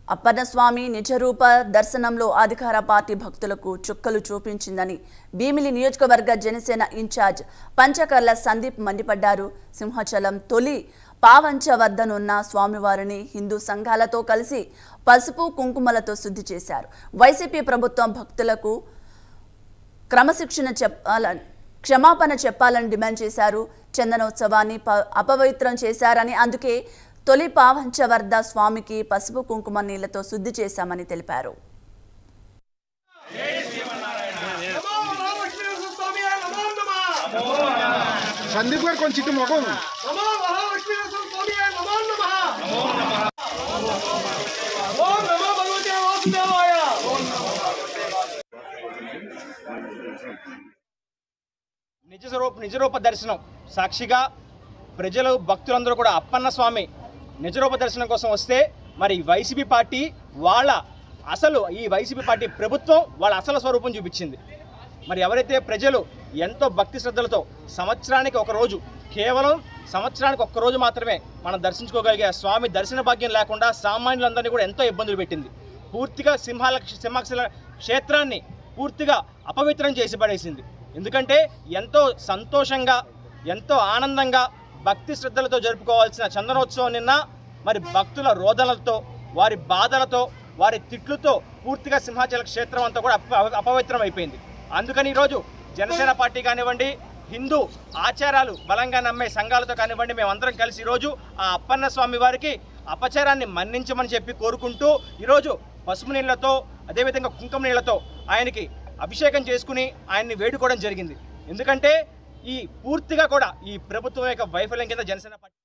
అప్పన్నస్వామి నిజరూప దర్శనంలో అధికార పార్టీ భక్తులకు చుక్కలు చూపించిందని భీమిలి నియోజకవర్గ జనసేన ఇన్ఛార్జ్ పంచకర్ల సందీప్ మండిపడ్డారు సింహాచలం తొలి పావంచ వద్దనున్న స్వామివారిని హిందూ సంఘాలతో కలిసి పసుపు కుంకుమలతో శుద్ధి చేశారు వైసీపీ ప్రభుత్వం భక్తులకు క్రమశిక్షణ చెప్పాలని క్షమాపణ చెప్పాలని డిమాండ్ చేశారు చందనోత్సవాన్ని ప- అపవిత్రం చేశారని అందుకే తొలి పావంచవర్ధ స్వామికి పసుపు కుంకుమ నీళ్లతో శుద్ధి చేశామని తెలిపారు నమో మహాలక్ష్మీ స్వామి నమో నమః సందీప్ గారు కొంచెం ఇటు మొగం నమో మహాలక్ష్మీ స్వామి నమో నమః ఓం నమో భగవతే వాసుదేవాయ నిజ స్వరూప నిజరూప దర్శనం సాక్షిగా ప్రజలు భక్తులందరూ కూడా అప్పన్న స్వామి నిజరూప దర్శనం కోసం వస్తే మరి వైసీపీ పార్టీ వాళ్ళ అసలు ఈ వైసీపీ పార్టీ ప్రభుత్వం వాళ్ళ అసలు స్వరూపం చూపించింది మరి ఎవరైతే ప్రజలు ఎంతో భక్తి శ్రద్ధలతో సంవత్సరానికి ఒక రోజు కేవలం సంవత్సరానికి ఒక్క రోజు మాత్రమే మనం దర్శించుకోగలిగే ఆ స్వామి దర్శన భాగ్యం లేకుండా సామాన్యులందరినీ కూడా ఎంతో ఇబ్బందులు పెట్టింది పూర్తిగా సింహాల సింహాక్షల క్షేత్రాన్ని పూర్తిగా అపవిత్రం చేసి పడేసింది ఎందుకంటే ఎంతో సంతోషంగా ఎంతో ఆనందంగా భక్తి శ్రద్ధలతో జరుపుకోవాల్సిన చందనోత్సవం నిన్న మరి భక్తుల రోదనలతో వారి బాధలతో వారి తిట్లుతో పూర్తిగా సింహాచల క్షేత్రం అంతా కూడా అప అపవిత్రం అయిపోయింది అందుకని ఈరోజు జనసేన పార్టీ కానివ్వండి హిందూ ఆచారాలు బలంగా నమ్మే సంఘాలతో కానివ్వండి మేమందరం కలిసి ఈరోజు ఆ అప్పన్న స్వామి వారికి అపచారాన్ని మన్నించమని చెప్పి కోరుకుంటూ ఈరోజు పసుపు నీళ్లతో అదేవిధంగా కుంకుమ నీళ్లతో ఆయనకి అభిషేకం చేసుకుని ఆయన్ని వేడుకోవడం జరిగింది ఎందుకంటే ఈ పూర్తిగా కూడా ఈ ప్రభుత్వం యొక్క వైఫల్యం కింద జనసేన పార్టీ